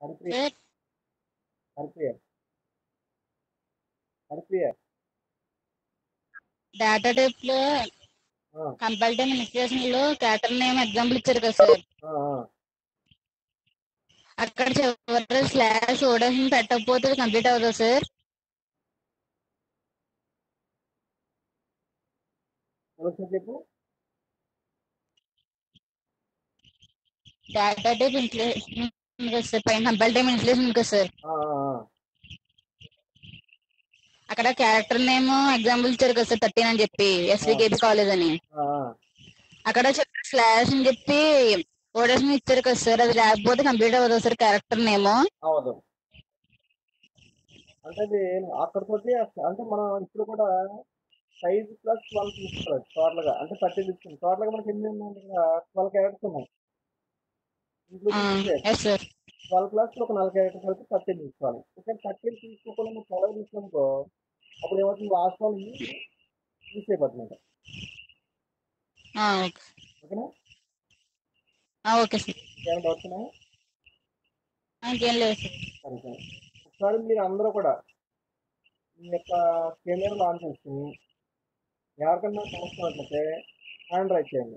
Haripriya sir Haripriya Haripriya data type లో ఆ, కంపల్టరీ institution లో క్యాటర్ నేమ్ ఎగ్జాంపుల్ ఇచ్చారు కదా సార్ ఆ, ఆ. అక్కడ చివరి స్లాష్ ఓడేషన్ పెట్టకపోతే కంప్లీట్ అవుతుందా సార్ ఒకసారి చెప్పు డేటా టైప్ ఇన్స్టిట్యూషన్ కదా సార్ పైన కంపల్టరీ ఇన్స్టిట్యూషన్ కదా సార్ ఆ, ఆ, ఆ. అక్కడ క్యారెక్టర్ నేమ్ ఎగ్జాంపుల్ ఇచ్చారు కదా సార్ థర్టీన్ అని చెప్పి ఎస్వికేపీ కాలేజ్ అని ఆ, ఆ. అక్కడ చివరి స్లాష్ అని చెప్పి ఓడేషన్ ఇచ్చారు కదా సార్ అది లేకపోతే కంప్లీట్ అవుతుందా సార్ క్యారెక్టర్ నేమ్ అవదు అంటే అది అక్కడితోటి అస- అంటే మనం ఇప్పుడు కూడా సైజ్ ప్లస్ ట్వెల్వ్ తీసుకోవాలి టోటల్ గా అంటే థర్టీ తీసుకుంది టోటల్ గా మనకి ఎన్ని ఉన్నాయి ఇక్కడ ట్వెల్వ్ క్యారెక్టర్స్ ఉన్నాయి including yes sir twelve plus ఒక నాలుగు క్యారెక్టర్ కలిపి థర్టీన్ తీసుకోవాలి ఇక్కడ థర్టీన్ తీసుకోకుండా నువ్వు ట్వెల్వ్ తీసుకోనుకో అప్పుడు ఏమవుతుంది లాస్ట్ వన్ మిస్ అయిపోతుంది ఓకే ఓకేనా ఓకే సార్ ఏమైనా డౌట్స్ ఉన్నాయా ఇంకేం లేదు సార్ సరే సరే ఒకసారి మీరు అందరూ కూడా మీ యొక్క కెమెరా ఆన్ చేసుకుని ఎవరికన్నా చూస్తున్నట్లయితే హ్యాండ్ రైట్ చేయండి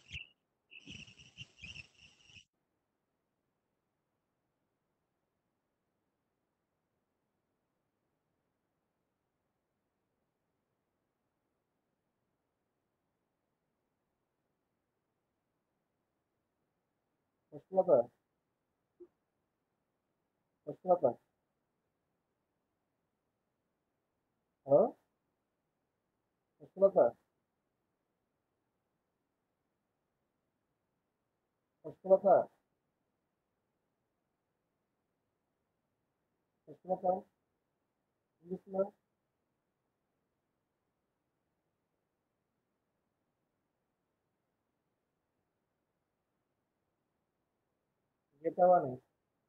వస్తుందా సార్ వస్తుందా సార్ హలో వస్తుందా సార్ వస్తుందా సార్ వస్తుందా సార్ వినిపిస్తుందా గీతావాణి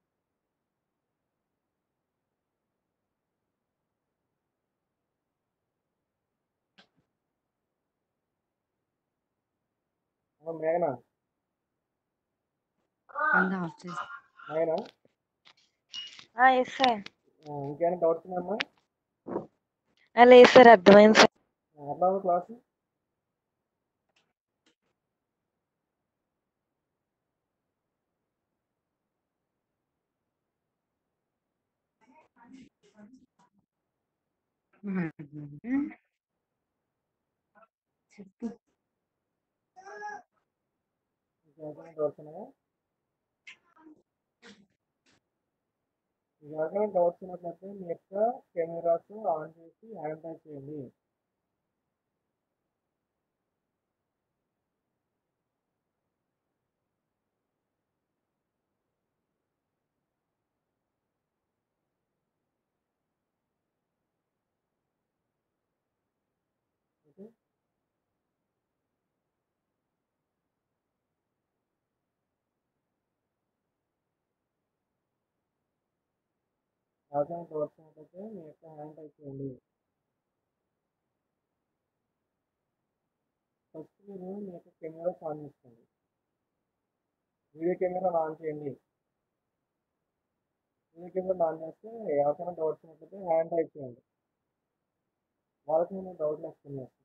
అమ్మ మేఘనా మేఘనా ఎస్ సార్ ఆ, ఇంకేమైనా డౌట్స్ ఉన్నాయమ్మా లేదు సార్ అర్థమైంది సార్ ఎట్లా ఉంది క్లాసు ఇంకేమైనా డౌట్స్ ఉన్నాయా మీకు ఎవరికైనా డౌట్స్ ఉన్నట్లయితే మీ యొక్క కెమెరాస్ ఆన్ చేసి హ్యాండ్ టైప్ చేయండి ఓకే ఎవరికైనా డౌట్స్ ఉన్నట్లయితే మీ యొక్క హ్యాండ్ టైప్ చేయండి ఫస్ట్ మీరు మీ యొక్క కెమెరా ఆన్ చేసుకోండి వీడియో కెమెరా ఆన్ చేయండి వీడియో కెమెరా ఆన్ చేస్తే ఎవరికైనా డౌట్స్ ఉన్నట్లయితే హ్యాండ్ టైప్ చేయండి వాళ్ళకి నేను డౌట్లు ఎక్స్ప్లెయిన్ చేస్తాను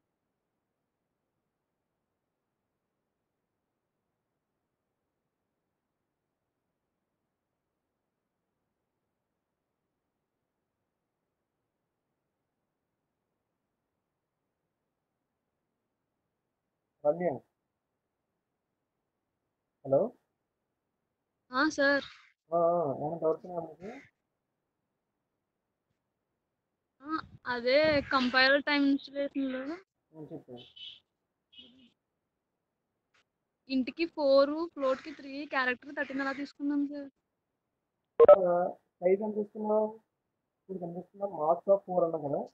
రమ్య హలో సార్ ఏమైనా డౌట్స్ ఉన్నాయా మీకు అదే కంపైలర్ టైం ఇన్స్టలేషన్ లో నేను చెప్పాను ఇంటికి ఫోర్ ఫ్లోట్ కి త్రీ క్యారెక్టర్ థర్టీన్ అలా తీసుకున్నాం సార్ సైజ్ ఎంత ఇస్తున్నావు ఇప్పుడు కనిపిస్తున్నా మార్క్స్ ఆఫ్ ఫోర్ అన్నా కదా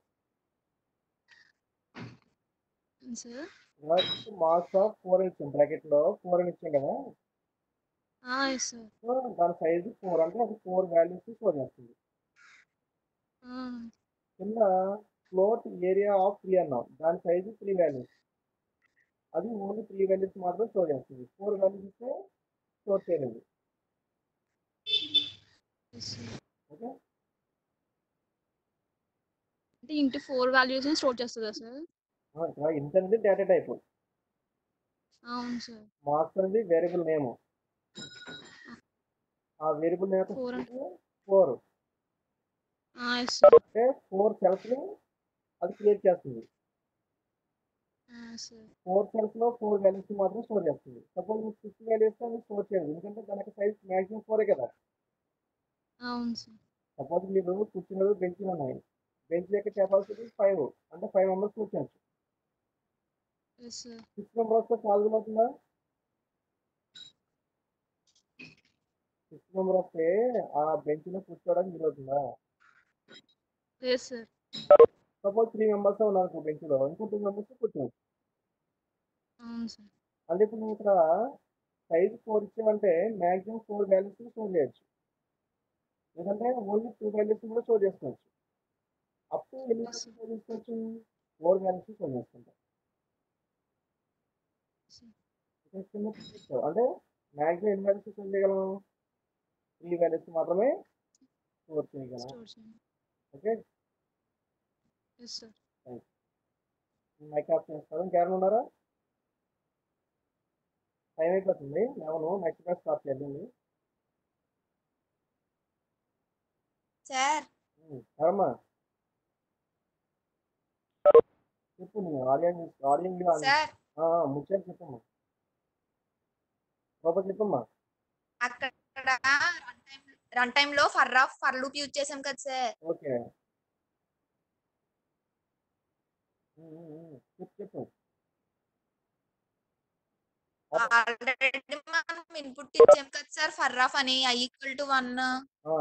సార్ మార్క్స్ ఆఫ్ ఫోర్ అని ఇచ్చాం బ్రాకెట్ లో ఫోర్ అని ఇచ్చాం కదా ఎస్ సార్ సో దాని సైజ్ ఫోర్ అంటే అది ఫోర్ వాల్యూస్ స్టోర్ చేస్తుంది కింద ఫ్లోట్ ఏరియా ఆఫ్ త్రీ అన్నాం దాని సైజు త్రీ వాల్యూస్ అది ఓన్లీ త్రీ వాల్యూస్ మాత్రం స్టోర్ చేస్తుంది ఫోర్ వాల్యూస్ ఇస్తే స్టోర్ చేయలేదు Yes, sir. ఓకే అంటే ఇంటి ఫోర్ వాల్యూస్ స్టోర్ చేస్తుందా సార్ ఇక్కడ ఇంట్ అనేది డేటా టైప్ అవును సార్ మార్క్స్ అనేది వేరియబుల్ నేమ్ ఆ వేరియబుల్ నేమ్ Four అంటే? ఫోర్ ఎస్ సార్ అంటే ఫోర్ సెల్స్ ని అది క్రియేట్ చేస్తుంది సార్ ఫోర్ సెల్స్ లో ఫోర్ వాల్యూస్ మాత్రం స్టోర్ చేస్తుంది సపోజ్ మీకు సిక్స్ వాల్యూస్ అది స్టోర్ చేయదు ఎందుకంటే దానికి సైజ్ మాక్సిమం ఫోరే కదా అవును సార్ సపోజ్ మీరు కూర్చున్నారు బెంచ్లు ఉన్నాయి బెంచ్ యొక్క కెపాసిటీ ఫైవ్ అంటే ఫైవ్ మెంబర్స్ కూర్చోవచ్చు ఎస్ సార్ సిక్స్ మెంబర్స్ తో పాల్గొన అవుతుందా సిక్స్ మెంబర్ వస్తే ఆ బెంచ్ లో కూర్చోవడానికి వీలు అవుతుందా yes sir suppose three members ఉన్నారు బెంచ్ లో ఇంకో టూ మెంబర్స్ కూర్చోవచ్చు అవును సార్ అంటే ఇప్పుడు నువ్వు ఇక్కడ సైజ్ ఫోర్ ఇచ్చావంటే మాక్సిమం ఫోర్ వాల్యూస్ స్టోర్ చేయొచ్చు ఎందుకంటే ఓన్లీ టూ వాల్యూస్ కూడా స్టోర్ చేసుకోవచ్చు అప్పుడు ఎన్ని Yes, sir. స్టోర్ చేసుకోవచ్చు ఫోర్ వాల్యూస్ స్టోర్ చేసుకుంటాం Sir. ఇక్కడ కింద చూపించావు. అంటే మాక్సిమం ఎన్ని వాల్యూస్ స్టోర్ చేయగలం త్రీ వాల్యూస్ మాత్రమే స్టోర్ చేయగలం స్టోర్ చేయండి okay yes sir mike off చేస్తారు ఇంకెవరైనా ఉన్నారా టైం అయిపోతుంది నేను నెక్స్ట్ క్లాస్ స్టార్ట్ చేద్దాం సార్ ఎవరమ్మా చెప్పు నీ ఆడియన్స్ ఆడియన్స్ సార్ ముచ్చారు చెప్పమ్మా లోపల చెప్పమ్మా అక్కడ రన్ టైమ్ లో for of for loop use చేసాం కదా సార్ ఓకే చెప్పు చెప్పు ఆల్రెడీ మనం ఇన్పుట్ ఇచ్చాం కదా సార్ ఫర్ ఆఫ్ అని ఐ ఈక్వల్ టు వన్ ఆ,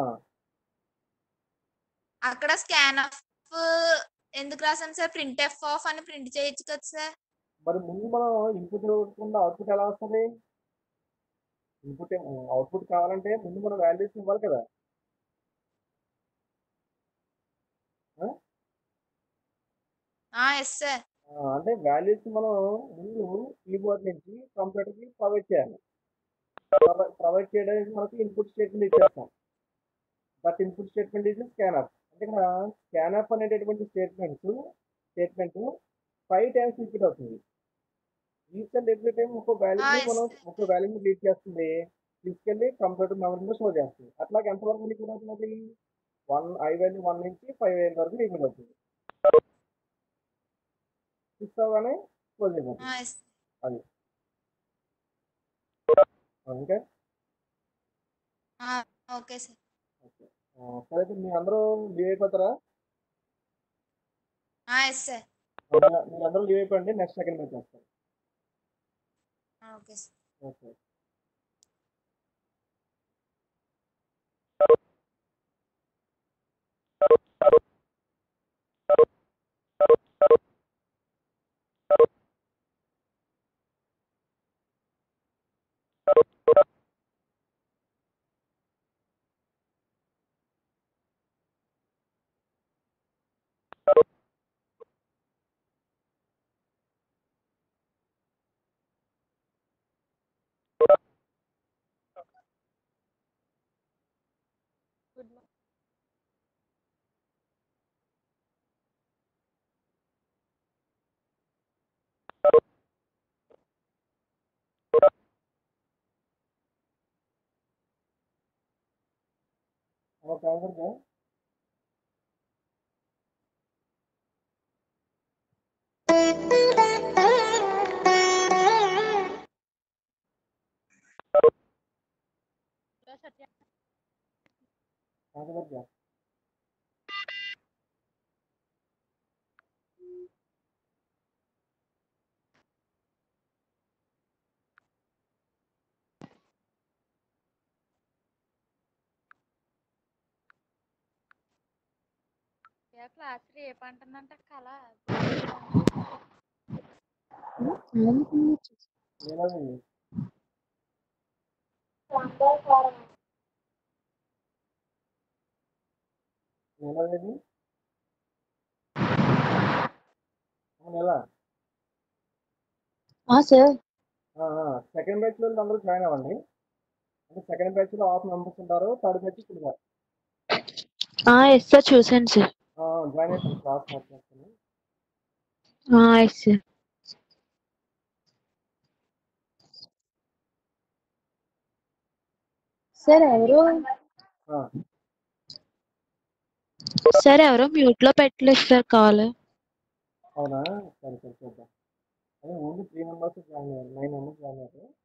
అక్కడ స్కాన్ ఆఫ్ ఎందుకు రాసాం సార్ ప్రింట్ ఎఫ్ ఆఫ్ అని ప్రింట్ చేయొచ్చు కదా సార్ మరి ముందు మనం ఇన్పుట్ ఇవ్వకుండా అవుట్పుట్ ఎలా వస్తుంది ఇన్పుట్ అవుట్పుట్ కావాలంటే ముందు మనం వాల్యూస్ ఇవ్వాలి కదా ఎస్ సార్ ఆ, అంటే వాల్యూస్ మనం ముందు కీబోర్డ్ నుంచి కంప్యూటర్ కి ప్రొవైడ్ చేయాలి ప్రొవైడ్ చేయడానికి మనకి ఇన్పుట్ స్టేట్మెంట్ ఇచ్చేస్తాం దట్ ఇన్పుట్ స్టేట్మెంట్ ఇది స్కానప్ అంటే ఇక్కడ స్కానప్ అనేటటువంటి statements statement five times repeat అవుతుంది ఈచ్ అండ్ ఎవ్రీ టైం ఒక వాల్యూ Ah, yes, మనం sir. ఒక వాల్యూని రీడ్ చేస్తుంది తీసుకెళ్ళి కంప్యూటర్ మెమరీలో స్టోర్ చేస్తుంది అట్లాగే ఎంతవరకు రిపీట్ అవుతుంది వన్ ఐ వాల్యూ వన్ నుంచి ఫైవ్ వాల్యూ వరకు రిపీట్ అవుతుంది సిక్స్ అవగానే క్లోజ్ అయిపోతుంది ఎస్ ఇంకా ఓకే సార్ ఆ, సరే అయితే మీ అందరూ లీవ్ అయిపోతారా ఎస్ సార్ మీ- మీరందరూ లీవ్ అయిపోయింది నెక్స్ట్ సెకండ్ మ్యాచ్ చేస్తారు ఓకే సార్ ఓకే ఓకే అందరికీ అందరికీ క్లాస్ రేపు అంటుందంట కళ ఏమది ఏమది ఎలా సార్ సెకండ్ బ్యాచ్ లో అందరూ జాయిన్ అవ్వండి అంటే సెకండ్ బ్యాచ్ లో హాఫ్ మెంబర్స్ ఉంటారు థర్డ్ బ్యాచ్ ఇప్పుడు ఎస్ సార్ చూసాను సార్ జాయిన్ అవుతాను క్లాస్ మాట్లాడుతాను ఎస్ సార్ సార్ ఎవరు సార్ ఎవరో మ్యూట్ లో పెట్టలేదు సార్ కాల్ అవునా సరే సరే చూద్దాం అదే ఓన్లీ త్రీ మెంబర్స్ జాయిన్ అయ్యారు నైన్ మెంబర్స్ జాయిన్ అయ్యారు